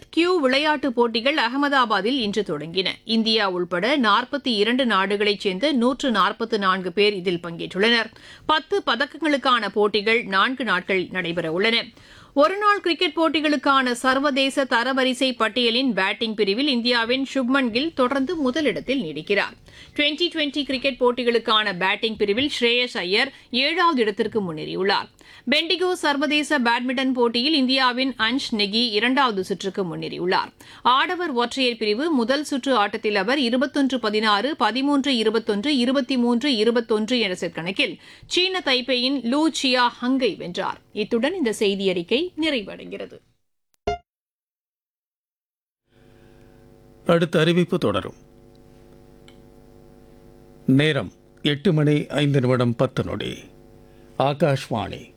health Q விளையாட்டுப் போட்டிகள் அகமதாபாத்தில் இன்று தொடங்கின இந்தியா உள்பட நாற்பத்தி இரண்டு நாடுகளைச் சேர்ந்த நூற்று நாற்பத்து நான்கு பேர் இதில் பங்கேற்றுள்ளனர் பத்து பதக்கங்களுக்கான போட்டிகள் நான்கு நாட்கள் நடைபெறவுள்ளன ஒருநாள் கிரிக்கெட் போட்டிகளுக்கான சர்வதேச தரவரிசை பட்டியலின் பேட்டிங் பிரிவில் இந்தியாவின் சுப்மன் கில் தொடர்ந்து முதலிடத்தில் நீடிக்கிறார் டுவெண்டி டுவெண்டி கிரிக்கெட் போட்டிகளுக்கான பேட்டிங் பிரிவில் ஸ்ரேயஸ் ஐயர் ஏழாவது இடத்திற்கு முன்னேறியுள்ளார் பெண்டிகோ சர்வதேச பேட்மிண்டன் போட்டியில் இந்தியாவின் அன்ஷ் நெகி இரண்டாவது சுற்றுக்கு முன்னேறியுள்ளார் ஆடவர் ஒற்றையர் பிரிவு முதல் சுற்று ஆட்டத்தில் அவர் இருபத்தொன்று பதினாறு பதிமூன்று இருபத்தொன்று இருபத்தி மூன்று இருபத்தொன்று என்ற செட் கணக்கில் சீன தைப்பேயின் லூ சியா ஹங்கை வென்றார் இத்துடன் இந்த செய்தி அறிக்கை நிறைவடைகிறது அடுத்த அறிவிப்பு தொடரும் நேரம் எட்டு மணி ஐந்து நிமிடம் பத்து நொடி ஆகாஷ்வாணி